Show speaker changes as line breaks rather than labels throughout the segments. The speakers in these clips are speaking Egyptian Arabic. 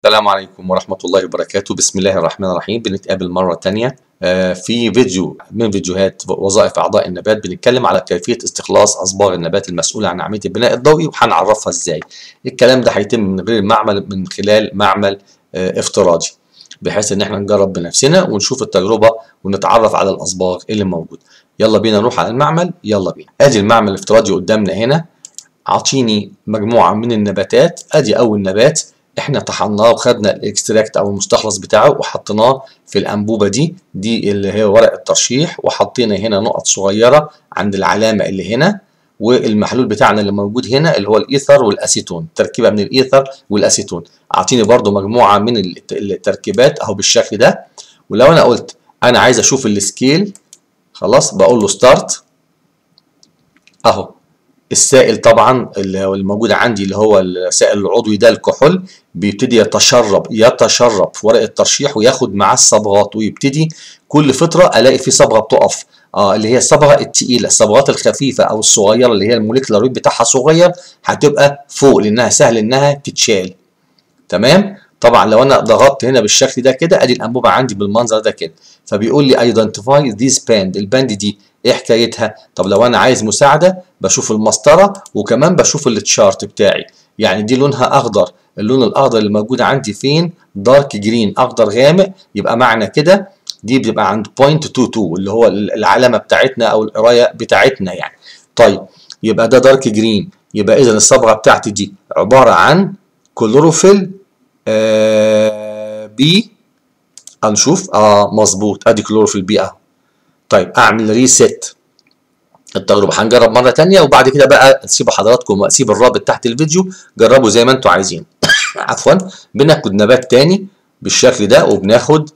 السلام عليكم ورحمة الله وبركاته بسم الله الرحمن الرحيم بنتقابل مرة تانية آه، في فيديو من فيديوهات وظائف أعضاء النبات بنتكلم على كيفية استخلاص أصباغ النبات المسؤولة عن عملية البناء الضوئي وهنعرفها إزاي الكلام ده هيتم من غير المعمل من خلال معمل آه، افتراضي بحيث إن احنا نجرب بنفسنا ونشوف التجربة ونتعرف على الأصباغ اللي موجودة يلا بينا نروح على المعمل يلا بينا ادي المعمل الافتراضي قدامنا هنا عاطيني مجموعة من النباتات ادي اول نبات احنا طحناه وخدنا الاكستراكت او المستخلص بتاعه وحطيناه في الانبوبة دي دي اللي هي ورق الترشيح وحطينا هنا نقط صغيرة عند العلامة اللي هنا والمحلول بتاعنا اللي موجود هنا اللي هو الايثر والاسيتون تركيبه من الايثر والاسيتون اعطيني برضو مجموعه من التركيبات اهو بالشكل ده ولو انا قلت انا عايز اشوف السكيل خلاص بقول له ستارت اهو السائل طبعا اللي هو الموجود عندي اللي هو السائل العضوي ده الكحول بيبتدي يتشرب يتشرب في ورق الترشيح وياخد معاه الصبغات ويبتدي كل فتره الاقي في صبغه بتقف اه اللي هي الصبغه الثقيله الصبغات الخفيفه او الصغيره اللي هي الموليكولار ويت بتاعها صغير هتبقى فوق لانها سهل انها تتشال تمام طبعا لو انا ضغطت هنا بالشكل ده كده ادي الانبوبه عندي بالمنظر ده كده فبيقول لي ايدنتيفاي ذيس باند الباند دي ايه حكايتها طب لو انا عايز مساعده بشوف المسطره وكمان بشوف التشارت بتاعي يعني دي لونها اخضر اللون الاخضر اللي موجود عندي فين دارك جرين اخضر غامق يبقى معنى كده دي بتبقى عند 0.22 اللي هو العلامه بتاعتنا او القرايه بتاعتنا يعني طيب يبقى ده دارك جرين يبقى اذا الصبغه بتاعتي دي عباره عن كلوروفيل آه بي هنشوف اه مظبوط ادي كلوروفيل بي اهو طيب اعمل ريست التجربه هنجرب مره تانية وبعد كده بقى اسيب حضراتكم واسيب الرابط تحت الفيديو جربوا زي ما انتم عايزين عفوا بناخد نبات تاني بالشكل ده وبناخد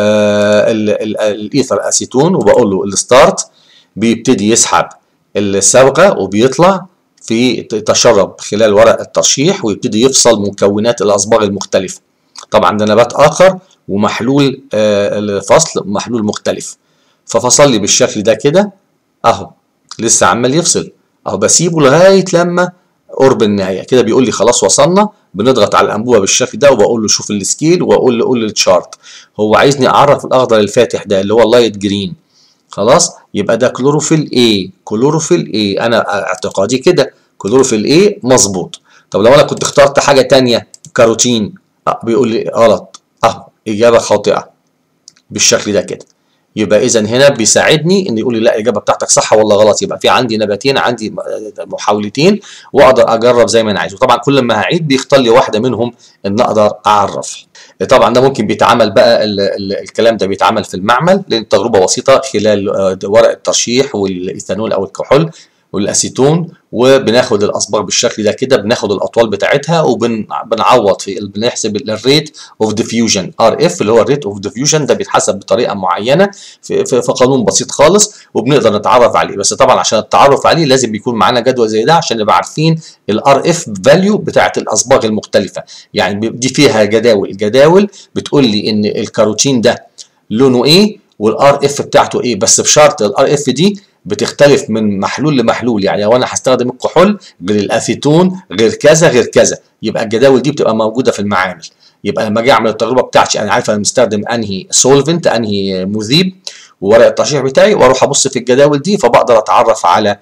آه الايثر اسيتون وبقول له الستارت بيبتدي يسحب الصبغه وبيطلع في تشرب خلال ورق الترشيح ويبتدي يفصل مكونات الاصباغ المختلفه طبعا ده نبات اخر ومحلول آه الفصل محلول مختلف ففصل لي بالشكل ده كده اهو لسه عمال يفصل اهو بسيبه لغايه لما قرب النهايه كده بيقول لي خلاص وصلنا بنضغط على الانبوبه بالشكل ده وبقول له شوف السكيل واقول له قول لي التشارت هو عايزني اعرف الاخضر الفاتح ده اللي هو اللايت جرين خلاص يبقى ده كلوروفيل ايه كلوروفيل ايه انا اعتقادي كده كلوروفيل ايه مظبوط طب لو انا كنت اخترت حاجه تانية كاروتين أه بيقول لي غلط اهو اجابه خاطئه بالشكل ده كده يبقى اذا هنا بيساعدني ان يقول لي لا الاجابه بتاعتك صح ولا غلط يبقى في عندي نباتين عندي محاولتين واقدر اجرب زي ما انا عايز وطبعا كل ما هعيد بيختار لي واحده منهم ان اقدر اعرف طبعا ده ممكن بيتعمل بقى ال ال الكلام ده بيتعمل في المعمل لان التجربه بسيطه خلال ورق الترشيح والايثانول او الكحول والاسيتون وبناخد الاصباغ بالشكل ده كده بناخد الاطوال بتاعتها وبنعوض في بنحسب الريت اوف ديفيوجن ار اف اللي هو الريت اوف ديفيوجن ده بيتحسب بطريقه معينه في, في, في قانون بسيط خالص وبنقدر نتعرف عليه بس طبعا عشان التعرف عليه لازم يكون معانا جدول زي ده عشان نبقى عارفين الار اف فاليو بتاعت الاصباغ المختلفه يعني دي فيها جداول الجداول بتقول لي ان الكاروتين ده لونه ايه والار اف بتاعته ايه بس بشرط الار اف دي بتختلف من محلول لمحلول يعني لو انا هستخدم الكحول غير الاسيتون غير كذا غير كذا يبقى الجداول دي بتبقى موجوده في المعامل يبقى لما اجي اعمل التجربه بتاعتي انا عارف انا مستخدم انهي سولفنت انهي مذيب وورق الترشيح بتاعي واروح ابص في الجداول دي فبقدر اتعرف على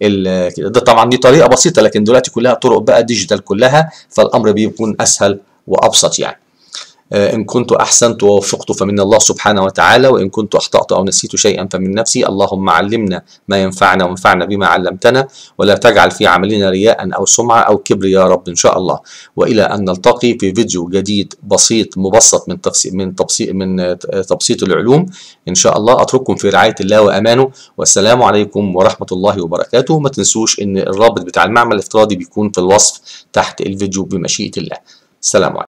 ده طبعا دي طريقه بسيطه لكن دلوقتي كلها طرق بقى ديجيتال كلها فالامر بيكون اسهل وابسط يعني إن كنت أحسنت ووفقت فمن الله سبحانه وتعالى وإن كنت أخطأت أو نسيت شيئا فمن نفسي اللهم علمنا ما ينفعنا وانفعنا بما علمتنا ولا تجعل في عملنا رياء أو سمعة أو كبر يا رب إن شاء الله وإلى أن نلتقي في فيديو جديد بسيط مبسط من تفسير من تبسيط من تبسيط العلوم إن شاء الله أترككم في رعاية الله وأمانه والسلام عليكم ورحمة الله وبركاته ما تنسوش إن الرابط بتاع المعمل الافتراضي بيكون في الوصف تحت الفيديو بمشيئة الله السلام عليكم